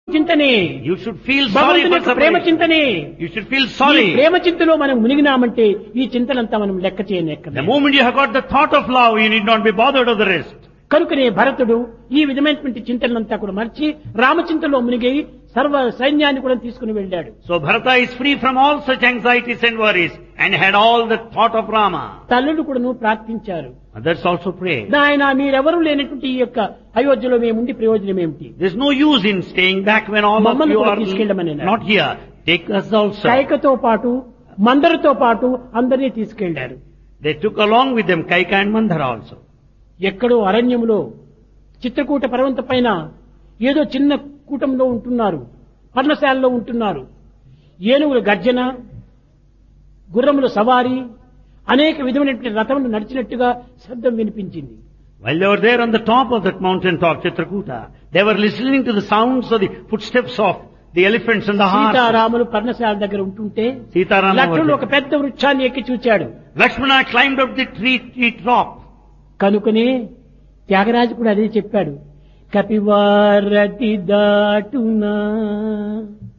చింతనే You should feel sorry భగవంతుని for యొక్క ప్రేమ separation. చింతనే You should feel ఈ sorry. ప్రేమ చింతలో మనం మునిగినామంటే ఈ చింతనంతా మనం లెక్క The చేయనెక్క moment you have got the thought of love, you need not be bothered of the rest. కనుకనే భరతుడు ఈ విధమైనటువంటి చింతనంతా కూడా మర్చి రామచింతలో మునిగి సర్వ సైన్యాన్ని కూడా తీసుకుని వెళ్ళాడు So Bharata is free from all such anxieties and worries and had all the thought of Rama. తల్లులు కూడాను ప్రార్థించారు Others also pray. నాయన మీరెవరూ లేనటువంటి ఈ యొక్క అయోధ్యలో మేముండి ప్రయోజనం ఏమిటి There's no use in staying back when all of మమ్మల్ని you కూడా are తీసుకెళ్ళమని అన్నారు. not here. Take us also. కైకతో పాటు మందరితో పాటు అందరినీ తీసుకెళ్లారు They took along with them Kaika and Mandhara also. ఎక్కడో అరణ్యములో చిత్రకూట పర్వత పైన ఏదో చిన్న కూటంలో ఉంటున్నారు పర్ణశాలలో ఉంటున్నారు ఏనుగుల గర్జన గుర్రముల సవారి అనేక విధమైనటువంటి రథములు నడిచినట్టుగా శబ్దం వినిపించింది While they were there on the top of that mountain top, Chitrakuta, they were listening to the sounds of the footsteps of the elephants and the horses. సీతారాములు పర్ణశాల దగ్గర ఉంటుంటే Sitaram లక్ష్మణుడు was ఒక there. పెద్ద వృక్షాన్ని ఎక్కి చూచాడు Lakshmana climbed up the tree, tree top. కనుకనే త్యాగరాజు కూడా అదే చెప్పాడు కపివారతి దాటునా